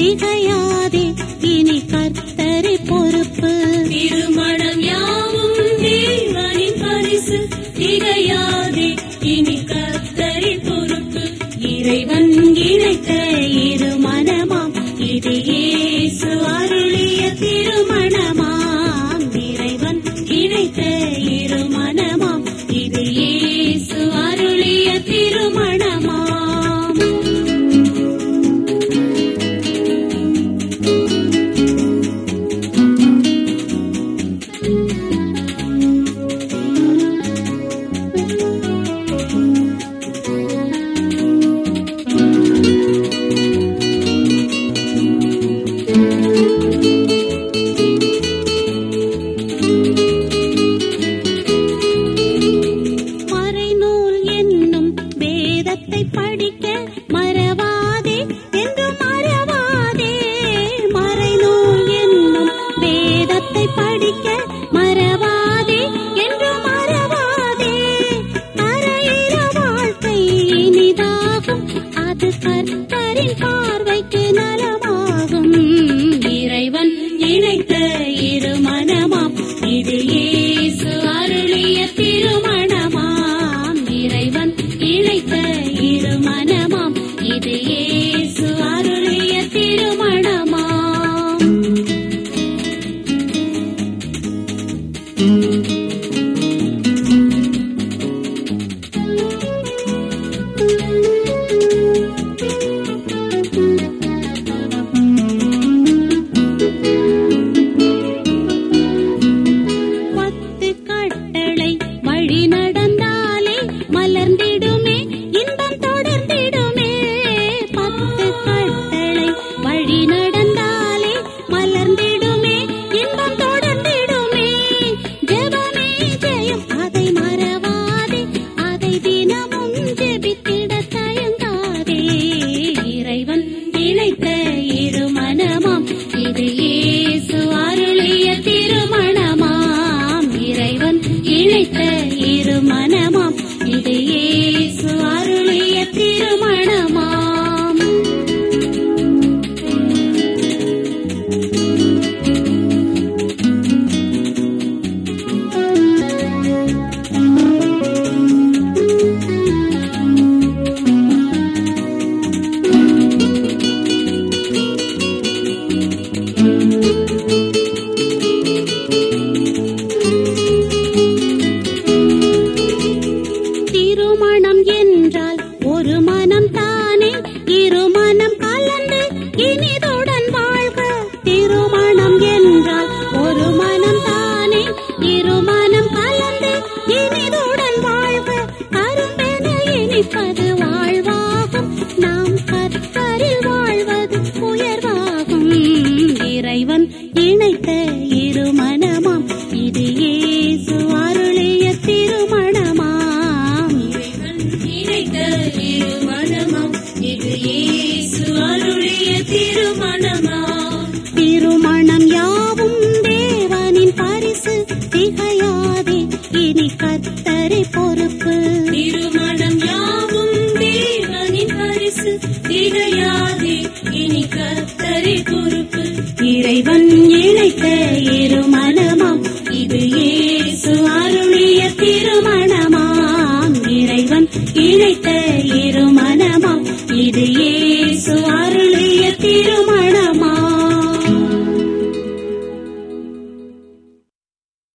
திகையாதே இனி கர்த்தரை பொறுப்பு திருமணம் யாவும் தேவனின் பரிசு திகையாதே இனி கர்த்தரி பொறுப்பு இறைவன் இணைத்த இரு மனமாம் இது இயேசு அருளிய திருமணமாம் இறைவன் இணைத்த இரு மனமாம் இது இயேசு அருளிய திருமணமாம் மறைநூல் என்னும் வேதத்தை படிக்க மறவாதே என்று மறவாதே மறைநூல் என்னும் வேதத்தை படிக்க மறவாதே என்று மறவாதே அறையிற வாழ்க்கை இனிதாகும் அது கர்த்தரின் பார்வைக்கு நலமாகும் இறைவன் இணைத்த இரு மனமாம் இது இயேசு அருளிய திருமணமாம் இறைவன் இணைத்த இரு மனமாம் இது இயேசு அருளிய திருமணமாம் பத்து கட்டளை வழி நடந்தாலே மலர்ந்திடுமே இன்பம் தொடர்ந்திடுமே பத்து கட்டளை வழி நடந்தாலே மலர்ந்திடுமே இன்பம் தொடர்ந்திடுமே ஜெபமே ஜெயம் அதை மறவாதே அதை தினமும் ஜெபித்திட தயங்காதே இறைவன் இணைத்த இரு மனமாம் இது இயேசு அருளிய திருமணமாம் இறைவன் இணைத்த இரு மனமாம் இது இயேசு அருளிய திருமணமாம் திருமணம் என்றால் ஒரு மனம் தானே இரு மனம் கலந்து இனிதுடன் வாழ்க திருமணம் என்றால் ஒரு மனம் தானே இரு மனம் கலந்து இனிதுடன் வாழ்க அரும்பென இனிப்பது வாழ்வாகும் நாம் கற்பரில் வாழ்வது உயர்வாகும் இறைவன் இணைத்த இரு மனமாம் இது இயேசு அருளிய திருமணமாம் இணைத்த இரு மனமாம் இது இயேசு அருளிய திருமணமாம் திருமணம் யாவும் தேவனின் பரிசு திகையாதே இனி கர்த்தரை பொறுப்பு திருமணம் யாவும் தேவனின் பரிசு திகையாதே இனி கர்த்தரி பொறுப்பு இறைவன்